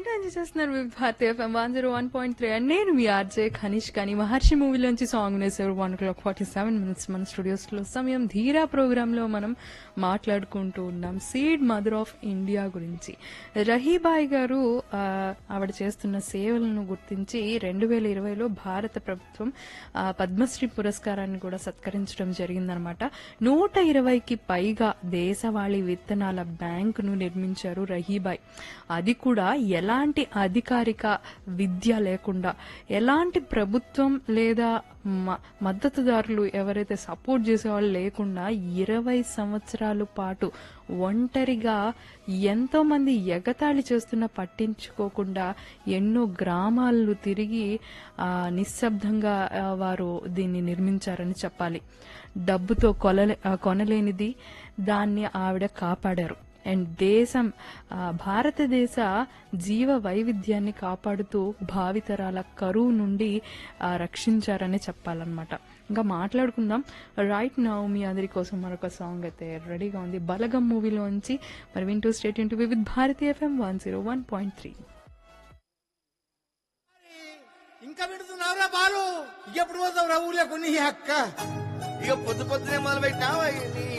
enjoy చేస్తున్నారు with Bharati FM one zero one point three and నేను మీ ఆర్జే ఖనీష్ కానీ మహర్షి మూవీలోంచి సాంగ్ వేసారు one clock forty seven minutes మన స్టూడియోస్ లో సమయం ధీరా ప్రోగ్రామ్ లో మనం మాట్లాడుకుంటూ ఉన్నాం సీడ్ మదర్ ఆఫ్ ఇండియా గురించి రహీబాయి గారు ఆ, ఆవిడ చేస్తున్న సేవలను గుర్తించి రెండు వేల ఇరవైలో భారత ప్రభుత్వం ఆ, పద్మశ్రీ పురస్కారాన్ని కూడా సత్కరించడం జరిగిందనమాట నూట ఇరవైకి పైగా దేశవాళీ విత్తనాల బ్యాంకును నిర్మించారు రహీబాయ్ అది కూడా ఎలాంటి అధికారిక విద్య లేకుండా ఎలాంటి ప్రభుత్వం లేదా మ- మద్దతుదారులు ఎవరైతే సపోర్ట్ చేసేవాళ్ళు లేకుండా ఇరవై సంవత్సరాల పాటు ఒంటరిగా ఎంతో మంది ఎగతాళి చేస్తున్నా పట్టించుకోకుండా ఎన్నో గ్రామాలను తిరిగి ఆ, నిశ్శబ్దంగా ఆ, వారు దీన్ని నిర్మించారని చెప్పాలి డబ్బుతో కొలలే ఆ, కొనలేనిది దాన్ని ఆవిడ కాపాడారు అండ్ దేశం ఆ, భారతదేశ జీవ వైవిధ్యాన్ని కాపాడుతూ భావితరాల కరువు నుండి ఆ, రక్షించారని చెప్పాలన్నమాట ఇంకా మాట్లాడుకుందాం రైట్ నౌ మీ అందరి కోసం మరొక సాంగ్ అయితే రెడీగా ఉంది బలగం మూవీలోంచి మరి వింటూ stay into with Bharati FM one zero one point three ఇంకా పెడుతున్నావురా బాలు ఎప్పుడు పోతావురా ఊళ్ళో కొన్ని అక్క ఇక పొద్దు పొద్దునే మొదలు పెట్టావా నీ